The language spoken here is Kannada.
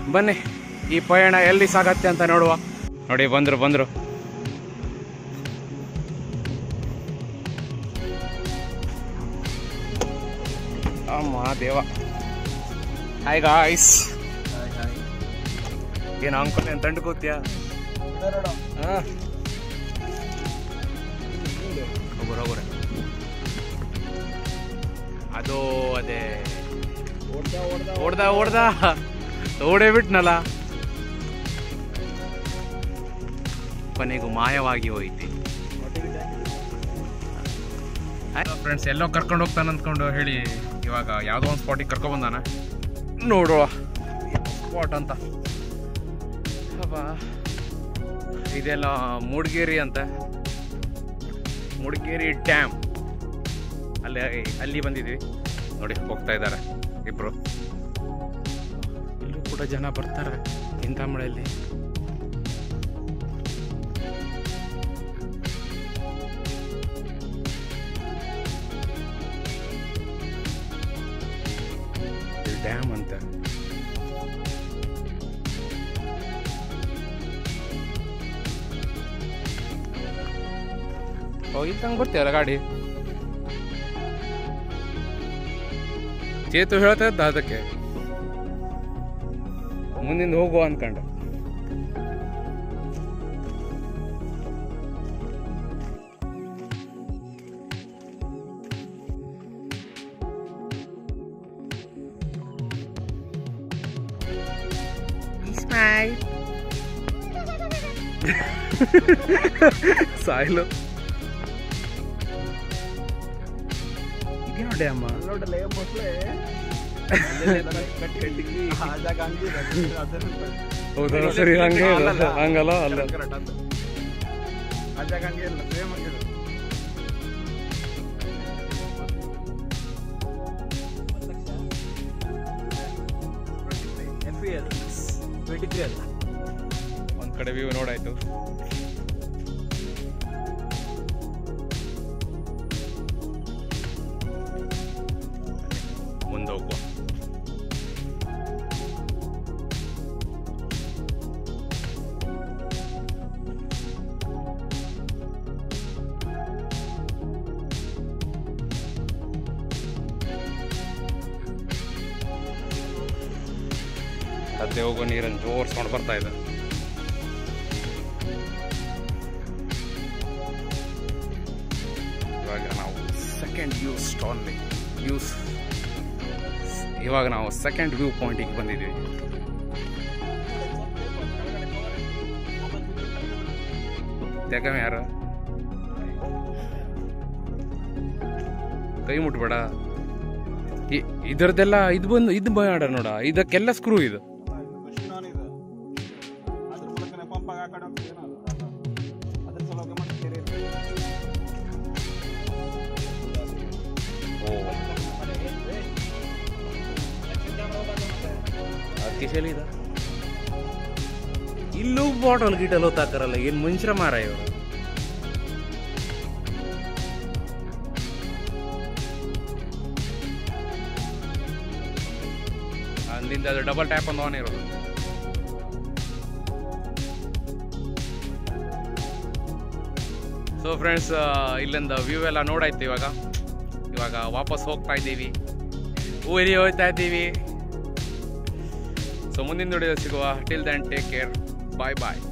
ಬನ್ನಿ ಈ ಪಯಣ ಎಲ್ಲಿ ಸಾಗತ್ತೆ ಅಂತ ನೋಡುವ ನೋಡಿ ಬಂದ್ರು ಬಂದ್ರು ಅಮ್ಮ ದೇವ ಹಾಯ್ ಗಾಯ್ಸ್ ಏನು ಅಂಕಲ್ ಏನು ತಂಡು ಕೂತ್ಯಾ ಹೋಗ್ರ ಹೋಗ್ರ ಅದು ಅದೇ ಓಡ್ದ ಓಡ್ದ ಓಡೇ ಬಿಟ್ನಲ್ಲ ಕೊನೆಗೂ ಮಾಯವಾಗಿ ಹೋಯ್ತಿ ಫ್ರೆಂಡ್ಸ್ ಎಲ್ಲೋ ಕರ್ಕೊಂಡು ಹೋಗ್ತಾನೆ ಅಂದ್ಕೊಂಡು ಹೇಳಿ ಇವಾಗ ಯಾವುದೋ ಒಂದು ಸ್ಪಾಟಿಗೆ ಕರ್ಕೊಂಡ್ ಬಂದಾನ ನೋಡುವ ಸ್ಪಾಟ್ ಅಂತ ಅಬ್ಬಾ ಇದೆಲ್ಲ ಮೂಡಿಗೇರಿ ಅಂತ ಮೂಡಿಗೇರಿ ಡ್ಯಾಮ್ ಅಲ್ಲಿ ಅಲ್ಲಿ ಬಂದಿದ್ವಿ ನೋಡಿ ಹೋಗ್ತಾ ಇದ್ದಾರೆ ಇಬ್ರು ಇಲ್ಲೂ ಕೂಡ ಜನ ಬರ್ತಾರೆ ಇಂಥ ಮಳೆಯಲ್ಲಿ ಡ್ಯಾಮ್ ಅಂತ ಹೋಗಿದ್ದಂಗೆ ಬರ್ತೀಯಲ್ಲ ಗಾಡಿ ಚೇತು ಹೇಳ್ತಾ ಇದ್ದ ಅದಕ್ಕೆ ಮುಂದಿಂದ ಹೋಗುವ ಅನ್ಕಂಡ ಸಾಯ್ಲು ಇದೇನೋ ಡ್ಯಾಮ ಹೌದಾ ಸರಿ ಹಂಗೆ ಇಲ್ಲ. ಹಂಗಲ್ಲ ಅಲ್ಲ ಒಂದ್ ಕಡೆ ವ್ಯೂ ನೋಡಾಯ್ತು ಮುಂದೆ ಹೋಗುವ ಗದ್ದೆ ಹೋಗೋ ನೀರನ್ನು ಜೋರ್ಸ್ಕೊಂಡು ಬರ್ತಾ ಇದೆ ಇವಾಗ ನಾವು ಸೆಕೆಂಡ್ ವ್ಯೂ ಸ್ಟಾಲ್ ವ್ಯೂಸ್ ಇವಾಗ ನಾವು ಸೆಕೆಂಡ್ ವ್ಯೂ ಪಾಯಿಂಟಿಗೆ ಬಂದಿದ್ದೀವಿ ತೆಗಮ ಯಾರು ಕೈ ಮುಟ್ಬೇಡ ಇ- ಇದರದ್ದೆಲ್ಲ ಇದು ಬಂದು ಇದು ಮಾಡ ನೋಡ ಇದಕ್ಕೆಲ್ಲ ಸ್ಕ್ರೂ ಇದು ಓ ಕಿಶಲಿ ಇದೆ ಇಲ್ಲೂ ಬಾಟಲ್ ಗಿಟಲ್ ಹೊತ್ತಾಕರಲ್ಲ ಏನ್ ಮನುಷ್ಯರ ಮಾರ ಇವರು ಅಂದಿಂದ ಅದು ಡಬಲ್ ಟ್ಯಾಪ್ ಒಂದು ಆನ್ ಇರೋದು ಸೊ ಫ್ರೆಂಡ್ಸ್ ಇಲ್ಲಿಂದ ವ್ಯೂ ಎಲ್ಲ ನೋಡಾಯ್ತು ಇವಾಗ ಇವಾಗ ವಾಪಸ್ ಹೋಗ್ತಾ ಇದ್ದೀವಿ ಊರಿಗೆ ಹೋಗ್ತಾ ಇದ್ದೀವಿ ಸೊ ಮುಂದಿನ ವಿಡಿಯೋ ಸಿಗುವ till then take care bye ಬಾಯ್